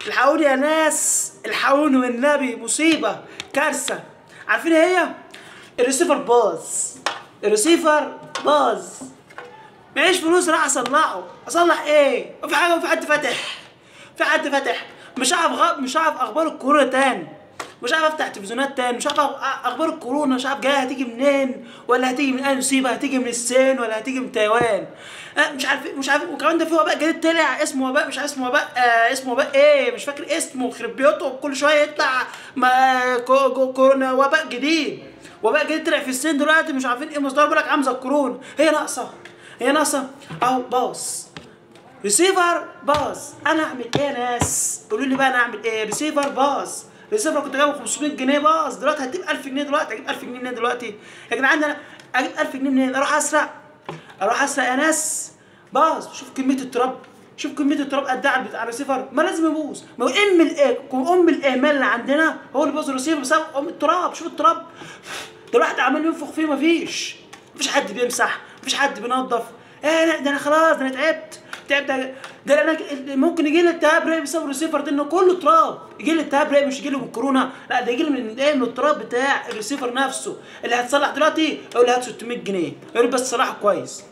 الحقوني يا ناس الحقوني والنبي مصيبه كارثه عارفين ايه هي الريسيفر باظ الريسيفر باظ معيش فلوس راح اصلحه اصلح ايه وفي حاجه وفي حد فاتح في حد فاتح مش عارف غ... مش عارف اخبار الكورونا تاني مش عارف افتح تلفزيونات تاني مش عارف أ- اخبار الكورونا مش عارف جايه هتيجي منين ولا هتيجي من اي مصيبه هتيجي من الصين ولا هتيجي من تايوان أه مش عارف مش عارف وكمان ده في وباء جديد طلع اسمه وباء مش عارف اسمه وباء آه اسمه وباء ايه مش فاكر اسمه يخرب بيوته كل شويه يطلع ما كو كو كورونا وباء جديد وباء جديد طلع في الصين دلوقتي مش عارفين ايه مصدر بيقول لك عامل زي الكورونا هي ناقصه هي ناقصه اهو باص ريسيفر باص انا اعمل ايه يا ناس قولوا لي بقى انا اعمل ايه ريسيفر باص ريسيفر كنت جايبه 500 جنيه باص دلوقتي هتجيب 1000 جنيه دلوقتي اجيب 1000 جنيه منين دلوقتي يا جدعان انا اجيب 1000 جنيه منين اروح اسرق اروح اسرق يا ناس باص شوف كميه التراب شوف كميه التراب قد ايه على بتاع الريسيفر ما لازم يبوظ ما هو ام الايه ام الاهمال اللي عندنا هو اللي بوظ الريسيفر بسبب ام التراب شوف التراب ده الواحد عمال ينفخ فيه مفيش مفيش حد بيمسح مفيش حد بينظف ايه لا ده انا خلاص ده انا تعبت تعبت ده, ده انا ممكن يجي لي التهاب رئوي بسبب الريسيفر ده انه كله تراب يجي لي التهاب رئوي مش يجي لي من الكورونا لا ده يجي لي من ايه من التراب بتاع الريسيفر نفسه اللي هتصلح دلوقتي اقول له هات 600 جنيه يا ريت بس صلحه كويس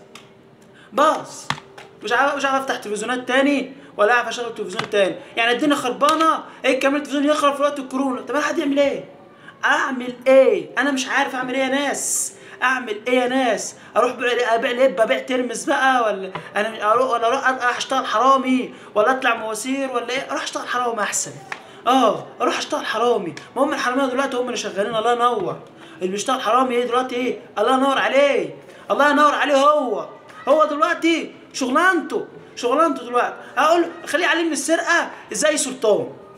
باص مش عارف مش عارف افتح تلفزيونات تاني ولا عارف اشغل تلفزيون تاني يعني الدنيا خربانه ايه كمان التلفزيون يخرب في وقت الكورونا طب انا هعمل ايه اعمل ايه انا مش عارف اعمل ايه يا ناس اعمل ايه يا ناس اروح بيع ابيع لب ابيع ترمس بقى ولا انا اروح ولا اروح اروح اشتغل حرامي ولا اطلع مواسير ولا ايه اروح اشتغل حرامي احسن اه اروح اشتغل حرامي ما هم الحراميه دلوقتي هم اللي شغالين الله ينور اللي بيشتغل حرامي ايه دلوقتي ايه الله ينور عليه الله ينور عليه هو هو دلوقتي شغلانته شغلانته دلوقتي هقول خليه يعلمني السرقه ازاي سلطان